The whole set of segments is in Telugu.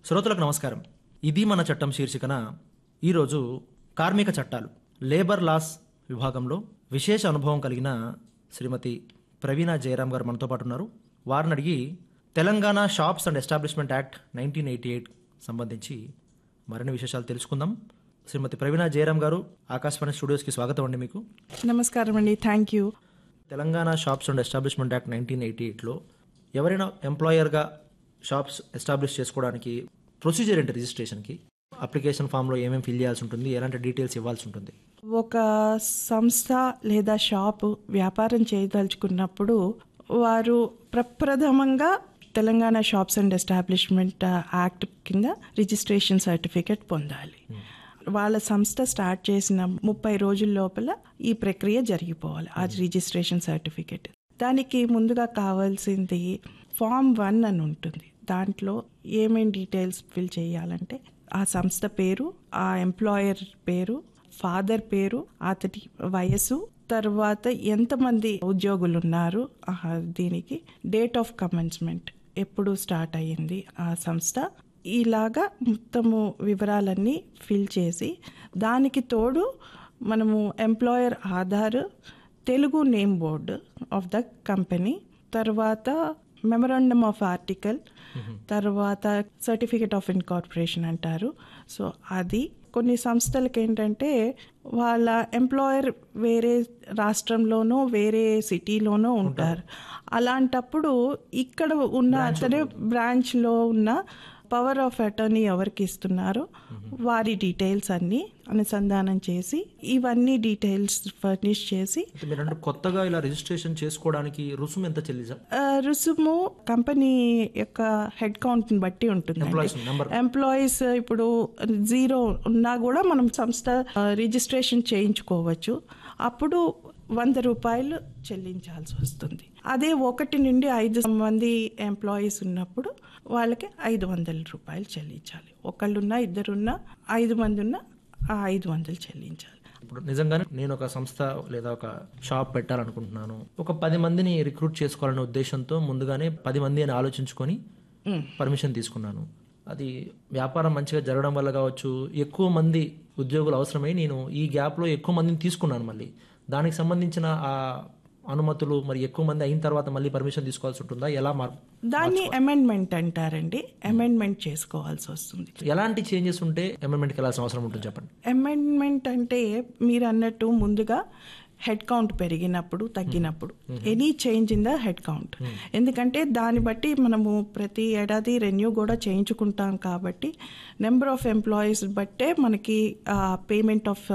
శ్రోతలకు నమస్కారం ఇది మన చట్టం శీర్షికన ఈరోజు కార్మిక చట్టాలు లేబర్ లాస్ విభాగంలో విశేష అనుభవం కలిగిన శ్రీమతి ప్రవీణ జయరాం గారు మనతో పాటు ఉన్నారు వారిని అడిగి Telangana shops and establishment act nineteen eighty eight సంబంధించి మరిన్ని విశేషాలు తెలుసుకుందాం శ్రీమతి ప్రవీణ జయరాం గారు ఆకాశవాణి స్టూడియోస్కి స్వాగతం అండి మీకు నమస్కారం అండి thank you Telangana shops and establishment act nineteen eighty ఎయిట్లో ఎవరైనా ఎంప్లాయర్గా షాప్స్ ఎస్టాబ్లిష్ చేసుకోవడానికి ప్రొసీజర్ ఏంటి రిజిస్ట్రేషన్కి అప్లికేషన్ ఫామ్లో ఏమేమి ఫిల్ చేయాల్సి ఉంటుంది ఎలాంటి డీటెయిల్స్ ఇవ్వాల్సి ఉంటుంది ఒక సంస్థ లేదా షాపు వ్యాపారం చేయదలుచుకున్నప్పుడు వారు ప్రప్రథమంగా Telangana shops and establishment act కింద రిజిస్ట్రేషన్ సర్టిఫికేట్ పొందాలి వాళ్ళ సంస్థ స్టార్ట్ చేసిన ముప్పై రోజుల లోపల ఈ ప్రక్రియ జరిగిపోవాలి ఆ రిజిస్ట్రేషన్ సర్టిఫికేట్ దానికి ముందుగా కావాల్సింది ఫామ్ వన్ అని ఉంటుంది దాంట్లో ఏమేం డీటెయిల్స్ ఫిల్ చేయాలంటే ఆ సంస్థ పేరు ఆ ఎంప్లాయర్ పేరు ఫాదర్ పేరు అతడి వయసు తర్వాత ఎంతమంది ఉద్యోగులు ఉన్నారు ఆ దీనికి డేట్ ఆఫ్ కమెన్స్మెంట్ ఎప్పుడు స్టార్ట్ అయ్యింది ఆ సంస్థ ఇలాగా మొత్తము వివరాలన్నీ ఫిల్ చేసి దానికి తోడు మనము employer Aadhaar Telugu name board of the company తర్వాత మెమరాండమ్ ఆఫ్ ఆర్టికల్ తర్వాత సర్టిఫికేట్ ఆఫ్ ఇన్కార్పొరేషన్ అంటారు సో అది కొన్ని సంస్థలకి ఏంటంటే వాళ్ళ ఎంప్లాయర్ వేరే రాష్ట్రంలోనో వేరే సిటీలోనో ఉంటారు అలాంటప్పుడు ఇక్కడ ఉన్న అతనే బ్రాంచ్లో ఉన్న పవర్ ఆఫ్ అటర్నీ ఎవరికి ఇస్తున్నారో వారి డీటెయిల్స్ అన్నీ అనుసంధానం చేసి ఇవన్నీ డీటెయిల్స్ ఫర్నిష్ చేసి అయితే మీరు అంటే కొత్తగా ఇలా రిజిస్ట్రేషన్ చేసుకోవడానికి రుసుము ఎంత చెల్లించాలి ఆ, రుసుము కంపెనీ యొక్క హెడ్ కౌంట్ని బట్టి ఉంటుంది ఎంప్లాయీస్ నెంబర్ ఎంప్లాయీస్ ఇప్పుడు జీరో ఉన్నా కూడా మనం సంస్థ ఆ, రిజిస్ట్రేషన్ చేయించుకోవచ్చు అప్పుడు వంద రూపాయలు చెల్లించాల్సి వస్తుంది అదే ఒకటి నుండి ఐదు మంది ఎంప్లాయీస్ ఉన్నప్పుడు వాళ్ళకి ఐదు వందల రూపాయలు చెల్లించాలి ఒకళ్ళున్నా ఇద్దరున్నా ఐదు మంది ఉన్నా ఆ ఐదు వందలు చెల్లించాలి ఇప్పుడు నిజంగానే నేను ఒక సంస్థ లేదా ఒక షాప్ పెట్టాలనుకుంటున్నాను ఒక పది మందిని రిక్రూట్ చేసుకోవాలనే ఉద్దేశంతో ముందుగానే పది మంది అని ఆలోచించుకొని పర్మిషన్ తీసుకున్నాను అది వ్యాపారం మంచిగా జరగడం వల్ల కావచ్చు ఎక్కువ మంది ఉద్యోగులు అవసరమై నేను ఈ గ్యాప్లో ఎక్కువ మందిని తీసుకున్నాను మళ్ళీ దానికి సంబంధించిన ఆ అనుమతులు మరి ఎక్కువ మంది అయిన తర్వాత మళ్ళీ పర్మిషన్ తీసుకోవాల్సి ఉంటుందా ఎలా మార్ దాన్ని అమెండ్మెంట్ అంటారండి అమెండ్మెంట్ చేసుకోవాల్సి వస్తుంది ఎలాంటి చేంజెస్ ఉంటే అమెండ్మెంట్కి వెళ్ళాల్సిన అవసరం ఉంటుంది చెప్పండి అమెండ్మెంట్ అంటే మీరు అన్నట్టు ముందుగా హెడ్ కౌంట్ పెరిగినప్పుడు తగ్గినప్పుడు any change in the head count ఎందుకంటే దాన్ని బట్టి మనము ప్రతి ఏడాది రెన్యూ కూడా చేయించుకుంటాం కాబట్టి నెంబర్ ఆఫ్ ఎంప్లాయీస్ బట్టే మనకి పేమెంట్ ఆఫ్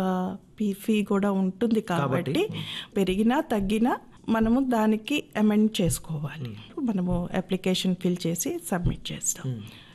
ఫీ కూడా ఉంటుంది కాబట్టి పెరిగినా తగ్గినా మనము దానికి అమెండ్ చేసుకోవాలి మనము అప్లికేషన్ ఫిల్ చేసి సబ్మిట్ చేస్తాం